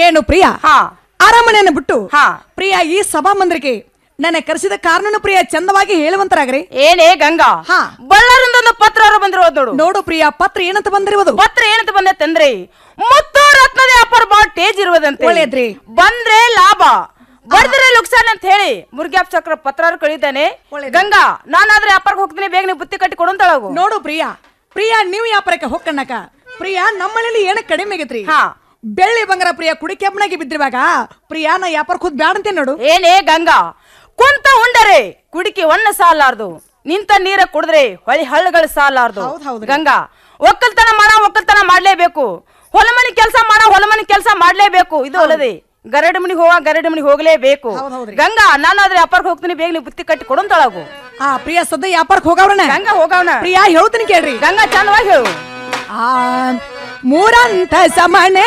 ಏನು ಪ್ರಿಯ ಹಾ ಅರಮನೆಯನ್ನು ಬಿಟ್ಟು ಹಾ. ಪ್ರಿಯ ಈ ಸಭಾ ಮಂದಿರಕ್ಕೆ ನನ್ನ ಕರೆಸಿದ ಕಾರಣನು ಪ್ರಿಯ ಚಂದವಾಗಿ ಹೇಳುವಂತರಾಗ್ರಿ ಏನೇ ಗಂಗಾ ಹಾ. ಬಳ್ಳಾರಿಂದ ಒಂದು ಪತ್ರ ಬರೆದಿರೋದು ನೋಡು ನೋಡು ಪ್ರಿಯ ಪತ್ರ ಏನಂತ ಬಂದಿರುವುದು ಪತ್ರ ಏನಂತ ಬಂದೈತಂದ್ರೆ ಮುತ್ತು ರತ್ನದ ವ್ಯಾಪಾರ ಬಾಳ ಟೇಜ್ ಇರುವುದಂತೆ ಒಳ್ಳೇದ್ರಿ. ಬಂದ್ರೆ ಲಾಭ ಬರ್ದ್ರೆ ಲುಕ್ಸಾನ್ ಅಂತ ಹೇಳಿ ಮುರುಗ್ಯಾಪ್ ಚಕ್ರ ಪತ್ರ ಕಳಿದ್ದಾನೆ ಒಳ್ಳೇದು. ಗಂಗಾ ನಾನಾದ್ರೆ ವ್ಯಾಪಾರಕ್ಕೆ ಹೋಗ್ತೀನಿ ಬೇಗ ನೀವು ಬುತ್ತಿ ಕಟ್ಟಿ ಕೊಡಂತಳಗು ನೋಡು ಪ್ರಿಯ ಪ್ರಿಯ ನೀವು ವ್ಯಾಪಾರಕ್ಕೆ ಹೊಕ್ಕಣ್ಣಕ ಪ್ರಿಯ ನಮ್ಮನೇಲಿ ಏನ ಕಡಿಮೆ ಆಗೈತ್ರಿ ಹಾ. ಬೆಳ್ಳಿ ಬಂಗಾರ ಪ್ರಿಯ ಕುಡಿ ಕೆಮ್ಮನಾಗಿ ಬಿದ್ದಿರುವಾಗ ಪ್ರಿಯ ನಾ ವ್ಯಾಪಾರಕ್ಕೆ ಹೋದ್ ಬ್ಯಾಡ ಅಂತೇನ್ ನೋಡು ಏನೇ ಗಂಗಾ ಕುಂತ ಉಂಡರೆ ಕುಡಿಕೆ ಒಣ್ಣ ಸಾಲಾರ್ದು ನಿಂತ ನೀರ ಕುಡಿದ್ರೆ ಹೊಳಿ ಹಳ್ಳಗಳು ಸಾಲಾರ್ದು ಹೌದ್ ಹೌದ್ರಿ. ಗಂಗಾ ಒಕ್ಕಲ್ತನ ಮಾಡ ಒಕ್ಕಲ್ತನ ಮಾಡ್ಲೇಬೇಕು ಹೊಲಮನಿ ಕೆಲಸ ಮಾಡ ಹೊಲಮನಿ ಕೆಲಸ ಮಾಡ್ಲೇಬೇಕು ಇದು ಅಲ್ಲದೆ ಗರಡಿ ಮನಿಗೆ ಹೋಗ ಗರಡಿ ಮನಿಗೆ ಹೋಗ್ಲೇಬೇಕು ಹೌದ್ ಹೌದ್ರಿ. ಗಂಗಾ ನಾನಾದ್ರೆ ಅಪ್ಪರ್ಗೆ ಹೋಗ್ತೀನಿ ಬೇಗ ನೀವು ಬುತ್ತಿ ಕಟ್ಟಿ ಕೊಡಂತಳಗು ಆ ಪ್ರಿಯ ಸದ್ದ ವ್ಯಾಪಾರಕ್ಕೆ ಹೋಗವ್ರನ ಗಂಗಾ ಹೋಗವನ ಪ್ರಿಯ ಹೇಳ್ತೀನಿ ಕೇಳ್ರಿ ಗಂಗಾ ಚಂದವಾಗಿ ಹೇಳು ಆ ಮೂರಂತ ಸಮನೆ